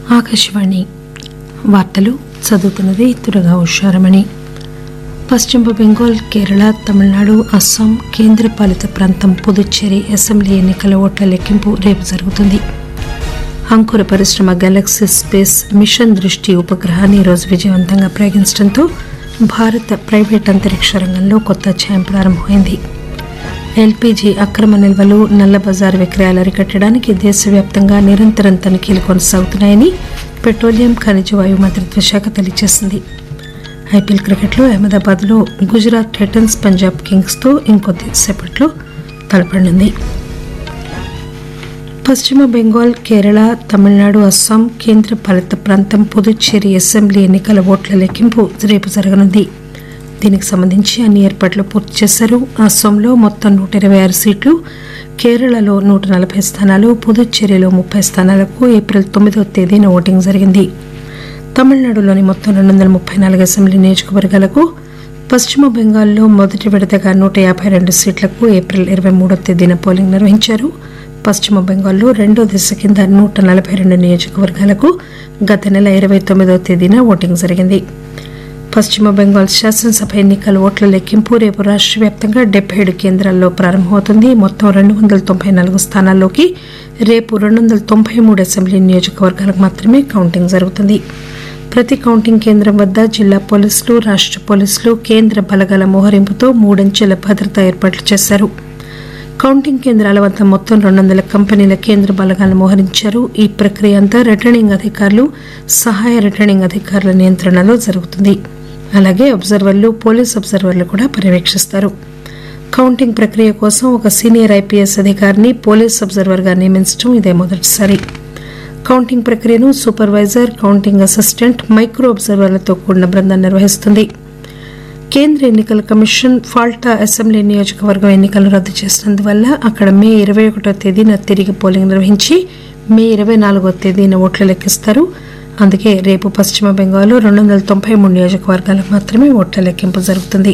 ఆకాశవాణి వార్తలు చదువుతున్నది తురగా ఉషారమణి పశ్చిమ బెంగాల్ కేరళ తమిళనాడు అస్సాం కేంద్రపాలిత ప్రాంతం పుదుచ్చేరి అసెంబ్లీ ఎన్నికల ఓట్ల లెక్కింపు రేపు జరుగుతుంది అంకుర పరిశ్రమ గెలాక్సీ స్పేస్ మిషన్ దృష్టి ఉపగ్రహాన్ని ఈరోజు విజయవంతంగా ప్రయోగించడంతో భారత ప్రైవేట్ అంతరిక్ష రంగంలో కొత్త అధ్యాయం ప్రారంభమైంది ఎల్పీజీ అక్రమ నిల్వలు నల్ల బజారు విక్రయాలు అరికట్టడానికి దేశవ్యాప్తంగా నిరంతరం తనిఖీలు కొనసాగుతున్నాయని పెట్రోలియం ఖనిజ వాయు మంత్రిత్వ శాఖ తెలియజేసింది ఐపీఎల్ క్రికెట్లో అహ్మదాబాద్లో గుజరాత్ టైటన్స్ పంజాబ్ కింగ్స్తో ఇంకొద్ది సేపట్లో తలపడనుంది పశ్చిమ బెంగాల్ కేరళ తమిళనాడు అస్సాం కేంద్రపాలిత ప్రాంతం పుదుచ్చేరి అసెంబ్లీ ఎన్నికల ఓట్ల లెక్కింపు రేపు జరగనుంది దీనికి సంబంధించి అన్ని ఏర్పాట్లు పూర్తి చేశారు అస్సాంలో మొత్తం నూట ఇరవై ఆరు సీట్లు కేరళలో నూట నలభై స్థానాలు పుదుచ్చేరిలో ముప్పై స్థానాలకు ఏప్రిల్ తొమ్మిదవ తేదీన ఓటింగ్ జరిగింది తమిళనాడులోని మొత్తం రెండు వందల ముప్పై నాలుగు అసెంబ్లీ నియోజకవర్గాలకు పశ్చిమ బెంగాల్లో మొదటి విడతగా నూట యాభై రెండు సీట్లకు ఏప్రిల్ ఇరవై మూడో తేదీన పోలింగ్ నిర్వహించారు పశ్చిమ బెంగాల్లో రెండో దశ కింద నూట నలభై రెండు నియోజకవర్గాలకు గత నెల ఇరవై తొమ్మిదవ తేదీన ఓటింగ్ జరిగింది పశ్చిమ బెంగాల్ శాసనసభ ఎన్నికల ఓట్ల లెక్కింపు రేపు రాష్ట్ర వ్యాప్తంగా డెబ్బై ఏడు కేంద్రాల్లో ప్రారంభమవుతుంది మొత్తం రెండు వందల తొంభై నాలుగు స్థానాల్లోకి రేపు రెండు వందల తొంభై మూడు అసెంబ్లీ నియోజకవర్గాలకు మాత్రమే కౌంటింగ్ జరుగుతుంది ప్రతి కౌంటింగ్ కేంద్రం వద్ద జిల్లా పోలీసులు రాష్ట్ర పోలీసులు కేంద్ర బలగాల మోహరింపుతో మూడంచెల భద్రతా ఏర్పాట్లు చేశారు కౌంటింగ్ కేంద్రాల వద్ద మొత్తం రెండు వందల కంపెనీల కేంద్ర బలగాలను మోహరించారు ఈ ప్రక్రియ అంతా రిటర్నింగ్ అధికారులు సహాయ రిటర్నింగ్ అధికారుల నియంత్రణలో జరుగుతుంది అలాగే అబ్జర్వర్లు పోలీస్ అబ్జర్వర్లు కూడా పర్యవేక్షిస్తారు కౌంటింగ్ ప్రక్రియ కోసం ఒక సీనియర్ ఐపీఎస్ అధికారిని పోలీస్ అబ్జర్వర్గా నియమించడం ఇదే మొదటిసారి కౌంటింగ్ ప్రక్రియను సూపర్వైజర్ కౌంటింగ్ అసిస్టెంట్ మైక్రో అబ్జర్వర్లతో కూడిన బృందం నిర్వహిస్తుంది కేంద్ర ఎన్నికల కమిషన్ ఫాల్టా అసెంబ్లీ నియోజకవర్గం ఎన్నికలను రద్దు చేసినందువల్ల అక్కడ మే ఇరవై ఒకటో తేదీన తిరిగి పోలింగ్ నిర్వహించి మే ఇరవై నాలుగో తేదీన ఓట్లు లెక్కిస్తారు అందుకే రేపు పశ్చిమ బెంగాల్లో రెండు వందల తొంభై మూడు నియోజకవర్గాలకు మాత్రమే ఓట్ల లెక్కింపు జరుగుతుంది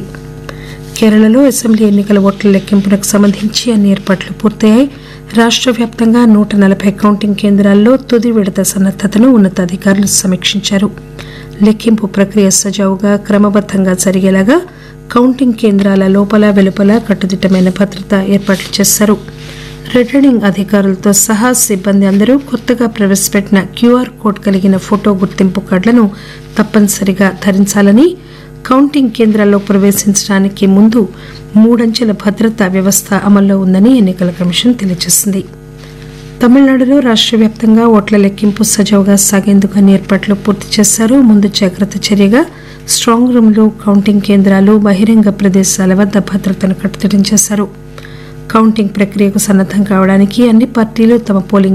కేరళలో అసెంబ్లీ ఎన్నికల ఓట్ల లెక్కింపునకు సంబంధించి అన్ని ఏర్పాట్లు పూర్తయ్యాయి రాష్ట్ర వ్యాప్తంగా నూట నలభై కౌంటింగ్ కేంద్రాల్లో తుది విడత సన్నద్దతను ఉన్నతాధికారులు సమీక్షించారు లెక్కింపు ప్రక్రియ సజావుగా క్రమబద్దంగా జరిగేలాగా కౌంటింగ్ కేంద్రాల లోపల వెలుపల కట్టుదిట్టమైన భద్రత ఏర్పాట్లు చేశారు రిటర్నింగ్ అధికారులతో సహా సిబ్బంది అందరూ కొత్తగా ప్రవేశపెట్టిన క్యూఆర్ కోడ్ కలిగిన ఫోటో గుర్తింపు కార్డులను తప్పనిసరిగా ధరించాలని కౌంటింగ్ కేంద్రాల్లో ప్రవేశించడానికి ముందు మూడంచెల భద్రతా వ్యవస్థ అమల్లో ఉందని ఎన్నికల కమిషన్ తెలియజేసింది తమిళనాడులో రాష్ట్ర వ్యాప్తంగా ఓట్ల లెక్కింపు సజావుగా సాగేందుకు అన్ని ఏర్పాట్లు పూర్తి చేశారు ముందు జాగ్రత్త చర్యగా స్ట్రాంగ్ రూమ్లు కౌంటింగ్ కేంద్రాలు బహిరంగ ప్రదేశాల వద్ద భద్రతను కట్టుదిట్టం చేశారు కౌంటింగ్ ప్రక్రియకు సన్నద్దం కావడానికి అన్ని పార్టీలు తమ పోలింగ్